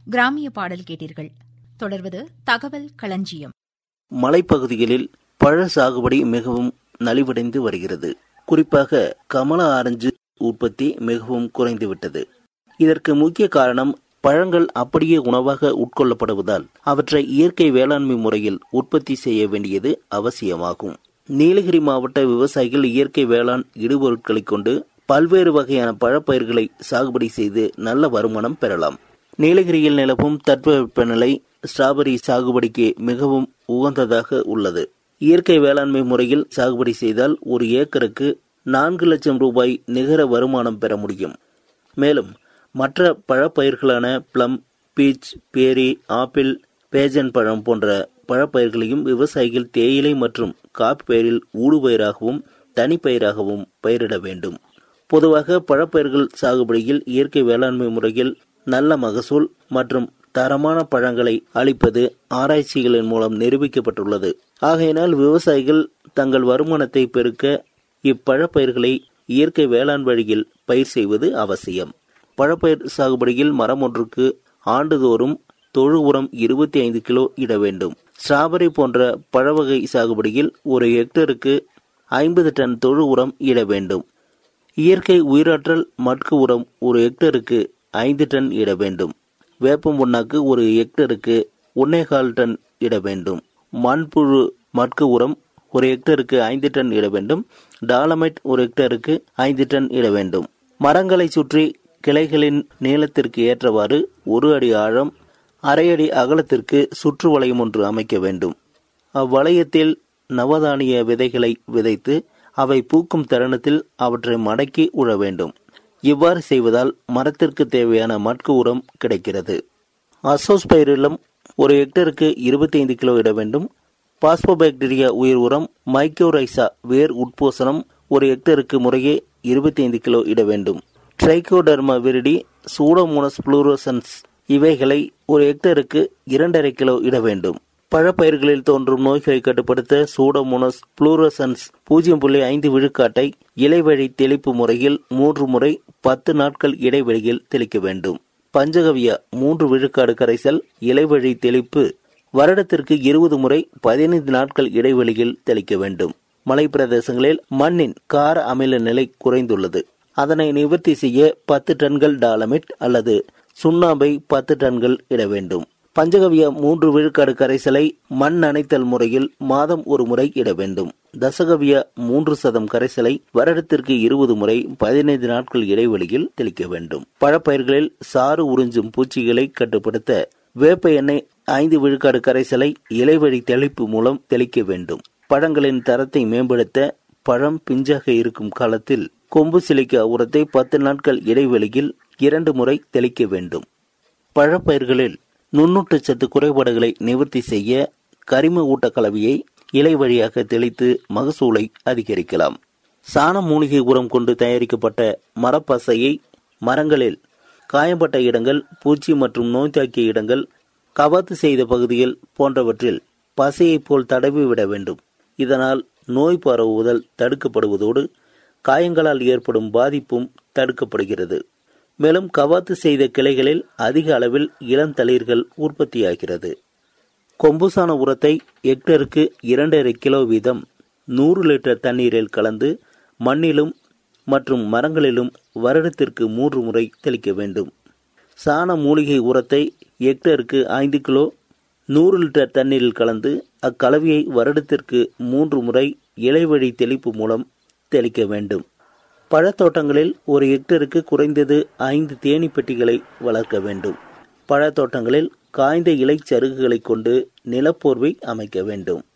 கிராமிய பாடல் கேட்டீர்கள் தொடர்வது தகவல் களஞ்சியம் மலைப்பகுதிகளில் பழ சாகுபடி மிகவும் நலிவடைந்து வருகிறது குறிப்பாக கமல ஆரஞ்சு உற்பத்தி மிகவும் குறைந்துவிட்டது இதற்கு முக்கிய காரணம் பழங்கள் அப்படியே உணவாக உட்கொள்ளப்படுவதால் அவற்றை இயற்கை வேளாண்மை முறையில் உற்பத்தி செய்ய வேண்டியது அவசியமாகும் நீலகிரி மாவட்ட விவசாயிகள் இயற்கை வேளாண் இடுபொருட்களை கொண்டு பல்வேறு வகையான பழப்பயிர்களை சாகுபடி செய்து நல்ல வருமானம் பெறலாம் நீலகிரியில் நிலவும் தட்பவெப்பநிலை ஸ்ட்ராபெரி சாகுபடிக்கு மிகவும் உகந்ததாக உள்ளது இயற்கை வேளாண்மை முறையில் சாகுபடி செய்தால் ஒரு ஏக்கருக்கு நான்கு லட்சம் ரூபாய் நிகர வருமானம் பெற முடியும் மேலும் மற்ற பழப்பயிர்களான plum peach pear apple passion பழம் போன்ற பழப்பயிர்களையும் விவசாயிகள் தேயிலை மற்றும் காப்பி பயிரில் ஊடுபயிராகவும் தனிப்பயிராகவும் பயிரிட வேண்டும் பொதுவாக பழப்பயிர்கள் சாகுபடியில் இயற்கை வேளாண்மை முறையில் நல்ல மகசூல் மற்றும் தரமான பழங்களை அளிப்பது ஆராய்ச்சிகளின் மூலம் நிரூபிக்கப்பட்டுள்ளது ஆகையினால் விவசாயிகள் தங்கள் வருமானத்தை பெருக்க இப்பழப்பயிர்களை இயற்கை வேளாண் வழியில் பயிர் செய்வது அவசியம் பழப்பயிர் சாகுபடியில் மரம் ஒன்றுக்கு ஆண்டுதோறும் தொழு உரம் இருபத்தி ஐந்து கிலோ இட வேண்டும் ஸ்ட்ராபெரி போன்ற பழவகை சாகுபடியில் ஒரு ஹெக்டருக்கு ஐம்பது டன் தொழு உரம் இட வேண்டும் இயற்கை உயிராற்றல் மட்கு உரம் ஒரு ஹெக்டருக்கு ஐந்து டன் இட வேண்டும் வேப்பம் புண்ணாக்கு ஒரு ஹெக்டருக்கு ஒன்னேகால் டன் இட வேண்டும் மண்புழு மட்கு உரம் ஒரு ஹெக்டருக்கு ஐந்து டன் இட வேண்டும் டாலமைட் ஒரு ஹெக்டருக்கு ஐந்து டன் இட வேண்டும் மரங்களை சுற்றி கிளைகளின் நீளத்திற்கு ஏற்றவாறு ஒரு அடி ஆழம் அரை அடி அகலத்திற்கு சுற்று வளையம் ஒன்று அமைக்க வேண்டும் அவ்வளையத்தில் நவதானிய விதைகளை விதைத்து அவை பூக்கும் தருணத்தில் அவற்றை மடக்கி உழ வேண்டும் இவ்வாறு செய்வதால் மரத்திற்கு தேவையான மட்கு உரம் கிடைக்கிறது அசோஸ்பைரிலம் ஒரு ஹெக்டருக்கு இருபத்தி ஐந்து கிலோ இட வேண்டும் பாஸ்போபாக்டீரியா உயிர் உரம் மைக்ரோரைசா வேர் உட்போசனம் ஒரு ஹெக்டருக்கு முறையே இருபத்தி ஐந்து கிலோ இட வேண்டும் ட்ரைகோடர்மா விரிடி சூடோமோனஸ் புளூரோசன்ஸ் இவைகளை ஒரு ஹெக்டருக்கு இரண்டரை கிலோ இட வேண்டும் பழப்பயிர்களில் தோன்றும் நோய்களை கட்டுப்படுத்த சூடோமோனஸ் புளூரோசன்ஸ் பூஜ்ஜியம் புள்ளி ஐந்து விழுக்காட்டை இலைவழி தெளிப்பு முறையில் மூன்று முறை பத்து நாட்கள் இடைவெளியில் தெளிக்க வேண்டும் பஞ்சகவியா மூன்று விழுக்காடு கரைசல் இலைவழி தெளிப்பு வருடத்திற்கு இருபது முறை பதினைந்து நாட்கள் இடைவெளியில் தெளிக்க வேண்டும் மலை பிரதேசங்களில் மண்ணின் கார அமில நிலை குறைந்துள்ளது அதனை நிவர்த்தி செய்ய பத்து டன்கள் டாலமிட் அல்லது சுண்ணாம்பை பத்து டன்கள் இட வேண்டும் பஞ்சகவியா மூன்று விழுக்காடு கரைசலை மண் அணைத்தல் முறையில் மாதம் ஒரு முறை இட வேண்டும் தசகவியா மூன்று சதம் கரைசலை வருடத்திற்கு இருபது முறை பதினைந்து நாட்கள் இடைவெளியில் தெளிக்க வேண்டும் பழப்பயிர்களில் சாறு உறிஞ்சும் பூச்சிகளை கட்டுப்படுத்த வேப்ப எண்ணெய் ஐந்து விழுக்காடு கரைசலை இலைவழி தெளிப்பு மூலம் தெளிக்க வேண்டும் பழங்களின் தரத்தை மேம்படுத்த பழம் பிஞ்சாக இருக்கும் காலத்தில் கொம்பு சிலிக்கா உரத்தை பத்து நாட்கள் இடைவெளியில் இரண்டு முறை தெளிக்க வேண்டும் பழப்பயிர்களில் நுண்ணூட்டச்சத்து குறைபாடுகளை நிவர்த்தி செய்ய கரிம ஊட்ட கலவையை இலை வழியாக தெளித்து மகசூலை அதிகரிக்கலாம் சாண மூலிகை உரம் கொண்டு தயாரிக்கப்பட்ட மரப்பசையை மரங்களில் காயம்பட்ட இடங்கள் பூச்சி மற்றும் நோய் தாக்கிய இடங்கள் கவாத்து செய்த பகுதிகள் போன்றவற்றில் பசையைப் போல் தடவி விட வேண்டும் இதனால் நோய் பரவுவதல் தடுக்கப்படுவதோடு காயங்களால் ஏற்படும் பாதிப்பும் தடுக்கப்படுகிறது மேலும் கவாத்து செய்த கிளைகளில் அதிக அளவில் இளந்தளிர்கள் உற்பத்தியாகிறது கொம்புசான உரத்தை ஹெக்டருக்கு இரண்டரை கிலோ வீதம் நூறு லிட்டர் தண்ணீரில் கலந்து மண்ணிலும் மற்றும் மரங்களிலும் வருடத்திற்கு மூன்று முறை தெளிக்க வேண்டும் சாண மூலிகை உரத்தை ஹெக்டருக்கு ஐந்து கிலோ நூறு லிட்டர் தண்ணீரில் கலந்து அக்கலவையை வருடத்திற்கு மூன்று முறை இலைவழி தெளிப்பு மூலம் தெளிக்க வேண்டும் பழத்தோட்டங்களில் ஒரு ஹெக்டருக்கு குறைந்தது ஐந்து தேனி பெட்டிகளை வளர்க்க வேண்டும் பழத்தோட்டங்களில் காய்ந்த இலை சருகுகளை கொண்டு நிலப்போர்வை அமைக்க வேண்டும்